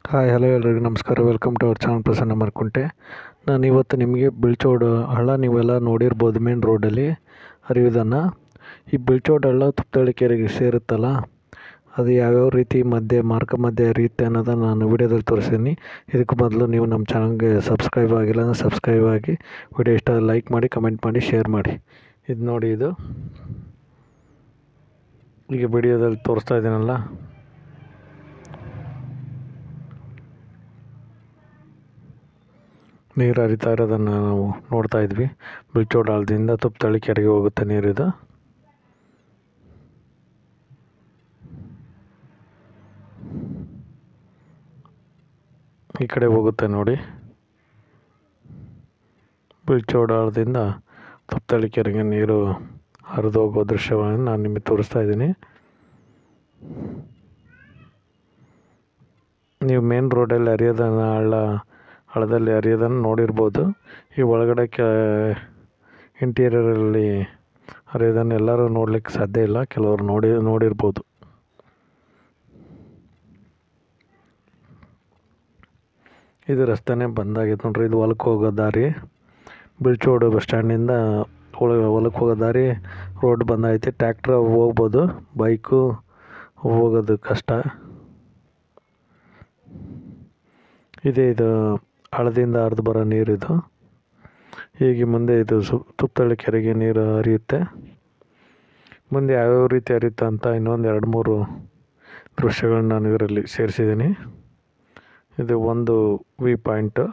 hi hello ಎಲ್ರಿಗೂ ನಮಸ್ಕಾರ welcome to our channel Prasanna Markunte ನಾನು ಇವತ್ತು ನಿಮಗೆ ಬಿಳ್ಚೋಡು ಹಳ್ಳ ನೀವೆಲ್ಲ ನೋಡಿರ್ಬೋದು ಮೇನ್ ರೋಡಲ್ಲಿ ಹರಿಯೋದನ್ನು ಈ ಬಿಳ್ಚೋಡು ಹಳ್ಳ ತುಪ್ಪತಳ್ಳಿ ಕೆರೆಗೆ ಸೇರುತ್ತಲ್ಲ ಅದು ಯಾವ್ಯಾವ ರೀತಿ ಮಧ್ಯೆ ಮಾರ್ಗ ಮಧ್ಯೆ ಹರಿಯುತ್ತೆ ಅನ್ನೋದನ್ನು ನಾನು ವಿಡಿಯೋದಲ್ಲಿ ತೋರಿಸಿದ್ದೀನಿ ಇದಕ್ಕೂ ಮೊದಲು ನೀವು ನಮ್ಮ ಚಾನಲ್ಗೆ ಸಬ್ಸ್ಕ್ರೈಬ್ ಆಗಿಲ್ಲ ಅಂದರೆ ಸಬ್ಸ್ಕ್ರೈಬ್ ಆಗಿ ವಿಡಿಯೋ ಇಷ್ಟ ಲೈಕ್ ಮಾಡಿ ಕಮೆಂಟ್ ಮಾಡಿ ಶೇರ್ ಮಾಡಿ ಇದು ನೋಡಿ ಇದು ಈಗ ವಿಡಿಯೋದಲ್ಲಿ ತೋರಿಸ್ತಾ ಇದ್ದೀನಲ್ಲ ನೀರು ಹರಿತಾ ಇರೋದನ್ನು ನಾವು ನೋಡ್ತಾ ಇದ್ವಿ ಬಿಳ್ಚೋಡ ಹಳ್ಳದಿಂದ ತುಪ್ಪತಳ್ಳಿ ಕೆರೆಗೆ ಹೋಗುತ್ತೆ ನೀರಿದು ಈ ಕಡೆ ಹೋಗುತ್ತೆ ನೋಡಿ ಬಿಳ್ಚೋಡ ಹಳ್ಳದಿಂದ ತುಪ್ಪತಳ್ಳಿ ಕೆರೆಗೆ ನೀರು ಹರಿದು ಹೋಗೋ ದೃಶ್ಯವನ್ನು ನಾನು ನಿಮಗೆ ತೋರಿಸ್ತಾ ಇದ್ದೀನಿ ನೀವು ಮೇನ್ ರೋಡಲ್ಲಿ ಹರಿಯೋದನ್ನು ಹಳ್ಳ ಹಳ್ಳದಲ್ಲಿ ಹರಿಯೋದನ್ನು ನೋಡಿರ್ಬೋದು ಈ ಒಳಗಡೆ ಕ ಇಂಟೀರಿಯರಲ್ಲಿ ಹರಿಯೋದನ್ನು ಎಲ್ಲರೂ ನೋಡ್ಲಿಕ್ಕೆ ಸಾಧ್ಯ ಇಲ್ಲ ಕೆಲವರು ನೋಡಿ ನೋಡಿರ್ಬೋದು ಇದು ರಸ್ತೆನೇ ಬಂದಾಗಿತ್ತು ನೋಡ್ರಿ ಇದು ಹೊಲಕ್ಕೆ ಹೋಗೋ ದಾರಿ ಬಿಳ್ಚೋಡು ಬಸ್ ಸ್ಟ್ಯಾಂಡಿಂದ ಒಳ ಹೊಲಕ್ಕೆ ಹೋಗೋ ದಾರಿ ರೋಡ್ ಬಂದೈತೆ ಟ್ಯಾಕ್ಟ್ರ್ ಹೋಗ್ಬೋದು ಬೈಕು ಹೋಗೋದು ಕಷ್ಟ ಇದೇ ಇದು ಹಳದಿಂದ ಹರಿದು ಬರೋ ನೀರಿದು ಹೀಗೆ ಮುಂದೆ ಇದು ಸು ತುಪ್ಪತಳ್ಳಿ ಕೆರೆಗೆ ನೀರು ಹರಿಯುತ್ತೆ ಮುಂದೆ ಯಾವ್ಯಾವ ರೀತಿ ಹರಿಯುತ್ತೆ ಅಂತ ಇನ್ನೊಂದು ಎರಡು ಮೂರು ದೃಶ್ಯಗಳನ್ನ ನಾನು ಇದರಲ್ಲಿ ಸೇರಿಸಿದ್ದೀನಿ ಇದು ಒಂದು ವಿ ಪಾಯಿಂಟು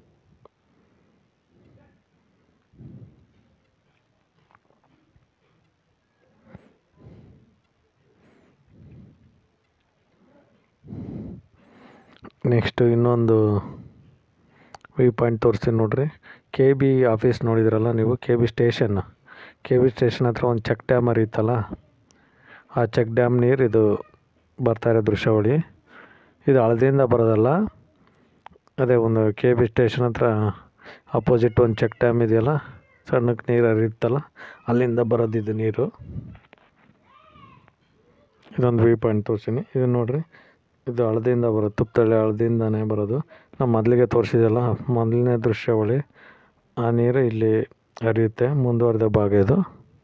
ನೆಕ್ಸ್ಟು ಇನ್ನೊಂದು ವಿ ಪಾಯಿಂಟ್ ತೋರಿಸ್ತೀನಿ ನೋಡಿರಿ ಕೆ ಬಿ ಆಫೀಸ್ ನೋಡಿದ್ರಲ್ಲ ನೀವು K B station K B station ಹತ್ರ ಒಂದು ಚೆಕ್ ಡ್ಯಾಮ್ ಹರಿಯುತ್ತಲ್ಲ ಆ ಚೆಕ್ ಡ್ಯಾಮ್ ನೀರು ಇದು ಬರ್ತಾ ಇರೋ ದೃಶ್ಯಾವಳಿ ಇದು ಹಳದಿಂದ ಬರೋದಲ್ಲ ಅದೇ ಒಂದು ಕೆ ಬಿ ಸ್ಟೇಷನ್ ಹತ್ರ ಅಪೋಸಿಟ್ ಒಂದು ಚೆಕ್ ಡ್ಯಾಮ್ ಇದೆಯಲ್ಲ ಸಣ್ಣಕ್ಕೆ ನೀರು ಹರಿಯುತ್ತಲ್ಲ ಅಲ್ಲಿಂದ ಬರೋದಿದು ನೀರು ಇದೊಂದು ವಿ ಪಾಯಿಂಟ್ ತೋರಿಸ್ತೀನಿ ಇದು ನೋಡಿರಿ ಇದು ಹಳದಿಂದ ಬರೋದು ತುಪ್ಪತಳ್ಳಿ ಹಳದಿಂದನೇ ಬರೋದು ನಾವು ಮೊದಲಿಗೆ ತೋರಿಸಿದಲ್ಲ ಮೊದಲನೇ ದೃಶ್ಯಾವಳಿ ಆ ನೀರು ಇಲ್ಲಿ ಹರಿಯುತ್ತೆ ಮುಂದುವರೆದ ಭಾಗ ಇದು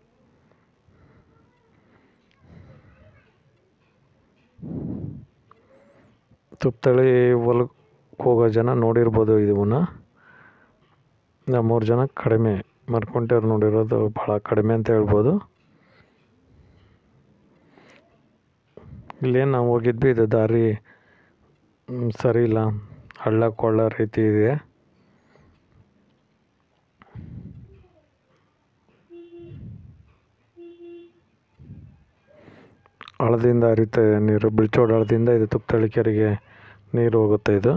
ತುಪ್ಪತಳ್ಳಿ ಹೊಲಕ್ಕೆ ಹೋಗೋ ಜನ ನೋಡಿರ್ಬೋದು ಇದನ್ನು ನಮ್ಮೂರು ಜನ ಕಡಿಮೆ ಮರ್ಕೊಂಟವ್ರು ನೋಡಿರೋದು ಭಾಳ ಕಡಿಮೆ ಅಂತ ಹೇಳ್ಬೋದು ಇಲ್ಲೇನು ನಾವು ಹೋಗಿದ್ವಿ ಇದು ದಾರಿ ಸರಿ ಇಲ್ಲ ಹಳ್ಳ ಕೊಳ್ಳ ರೀತಿ ಇದೆ ಹಳದಿಂದ ಹರಿತಾ ಇದೆ ನೀರು ಬಿಳ್ಚೋಡು ಹಳದಿಂದ ಇದು ತುಪ್ಪತಳ್ಳಿ ಕೆರೆಗೆ ನೀರು ಹೋಗುತ್ತೆ ಇದು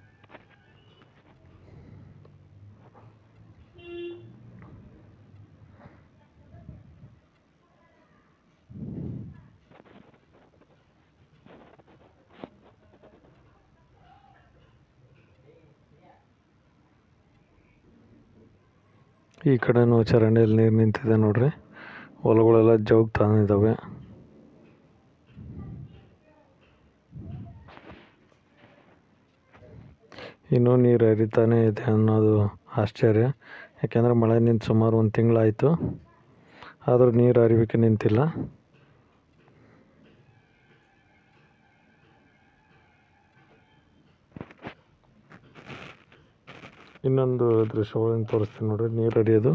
ಈ ಕಡೆನೂ ಚರಂಡಿಯಲ್ಲಿ ನೀರು ನಿಂತಿದೆ ನೋಡ್ರಿ ಹೊಲಗಳೆಲ್ಲ ಜೋಗ್ ತಾನಿದ್ದಾವೆ ಇನ್ನೂ ನೀರು ಹರಿತಾನೇ ಇದೆ ಅನ್ನೋದು ಆಶ್ಚರ್ಯ ಯಾಕೆಂದರೆ ಮಳೆ ನಿಂತು ಸುಮಾರು ಒಂದು ತಿಂಗಳಾಯಿತು ಆದರೂ ನೀರು ಹರಿವಿಕೆ ನಿಂತಿಲ್ಲ ಇನ್ನೊಂದು ದೃಶ್ಯಗಳನ್ನು ತೋರಿಸ್ತೀನಿ ನೋಡ್ರಿ ನೀರು ಹರಿಯೋದು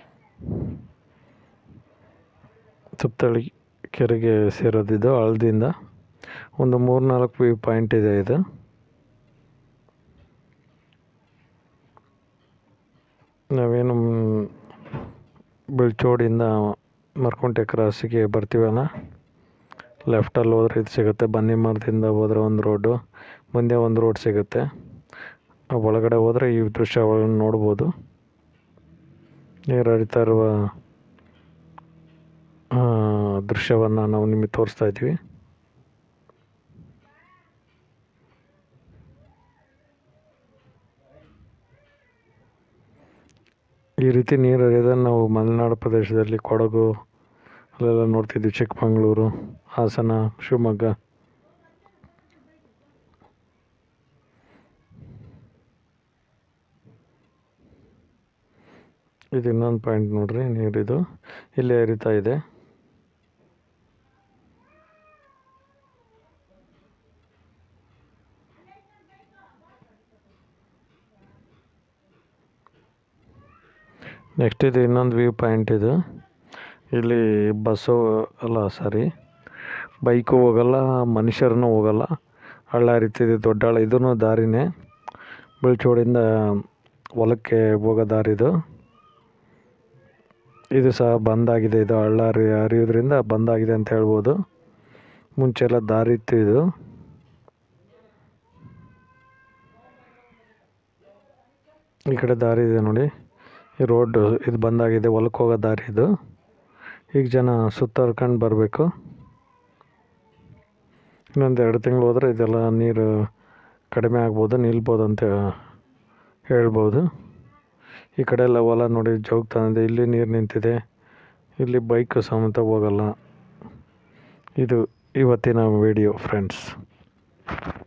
ತುಪ್ಪತಳ್ಳಿ ಕೆರೆಗೆ ಸೇರೋದಿದ್ದು ಹಳದಿಂದ ಒಂದು ಮೂರು ನಾಲ್ಕು ವ್ಯೂ ಪಾಯಿಂಟ್ ಇದೆ ಇದು ನಾವೇನು ಬಿಳ್ಚೋಡಿಂದ ಮರ್ಕುಂಟೆ ಕ್ರಾಸಿಗೆ ಬರ್ತೀವಲ್ಲ ಲೆಫ್ಟಲ್ಲಿ ಹೋದ್ರೆ ಇದು ಸಿಗುತ್ತೆ ಬನ್ನಿ ಮರದಿಂದ ಹೋದ್ರೆ ಒಂದು ರೋಡು ಮುಂದೆ ಒಂದು ರೋಡ್ ಸಿಗುತ್ತೆ ಒಳಗಡೆ ಹೋದರೆ ಈ ದೃಶ್ಯಗಳನ್ನು ನೋಡ್ಬೋದು ನೀರು ಹರಿತಾ ಇರುವ ದೃಶ್ಯವನ್ನು ನಾವು ನಿಮಗೆ ತೋರಿಸ್ತಾ ಇದ್ದೀವಿ ಈ ರೀತಿ ನೀರು ಹರಿಯೋದನ್ನು ನಾವು ಮಲೆನಾಡು ಪ್ರದೇಶದಲ್ಲಿ ಕೊಡಗು ಅಲ್ಲೆಲ್ಲ ನೋಡ್ತಿದ್ವಿ ಚಿಕ್ಕಮಗಳೂರು ಹಾಸನ ಶಿವಮೊಗ್ಗ ಇದು ಇನ್ನೊಂದು ಪಾಯಿಂಟ್ ನೋಡ್ರಿ ನೀರಿದು ಇಲ್ಲೇ ಹರಿತಾ ಇದೆ ನೆಕ್ಸ್ಟ್ ಇದು ಇನ್ನೊಂದು ವ್ಯೂ ಪಾಯಿಂಟ್ ಇದು ಇಲ್ಲಿ ಬಸ್ಸು ಅಲ್ಲ ಸಾರಿ ಬೈಕು ಹೋಗಲ್ಲ ಮನುಷ್ಯರೂ ಹೋಗಲ್ಲ ಹಳ್ಳ ಹರಿತಿದೆ ದೊಡ್ಡ ಹಳ್ಳ ಇದೂ ದಾರಿನೇ ಬೀಳ್ಚೋಡಿಂದ ಹೊಲಕ್ಕೆ ಹೋಗೋ ದಾರಿದು ಇದು ಸಹ ಬಂದಾಗಿದೆ ಇದು ಹಳ್ಳ ಹರಿ ಹರಿಯೋದ್ರಿಂದ ಬಂದಾಗಿದೆ ಅಂತ ಹೇಳ್ಬೋದು ಮುಂಚೆ ಎಲ್ಲ ದಾರಿ ಇತ್ತು ಇದು ಈ ಕಡೆ ದಾರಿ ಇದೆ ನೋಡಿ ಈ ರೋಡ್ ಇದು ಬಂದಾಗಿದೆ ಹೊಲಕ್ಕೆ ಹೋಗೋ ದಾರಿ ಇದು ಈಗ ಜನ ಸುತ್ತರ್ಕೊಂಡು ಬರಬೇಕು ಇನ್ನೊಂದು ಎರಡು ತಿಂಗಳು ಹೋದರೆ ಇದೆಲ್ಲ ನೀರು ಕಡಿಮೆ ಆಗ್ಬೋದು ನಿಲ್ಬೋದು ಅಂತ ಹೇಳ್ಬೋದು ಈ ಕಡೆ ಎಲ್ಲ ಹೊಲ ನೋಡಿ ಜೋಗ್ ತಂದಿದೆ ಇಲ್ಲಿ ನೀರು ನಿಂತಿದೆ ಇಲ್ಲಿ ಬೈಕು ಸಮೇತ ಹೋಗಲ್ಲ ಇದು ಇವತ್ತಿನ ವಿಡಿಯೋ ಫ್ರೆಂಡ್ಸ್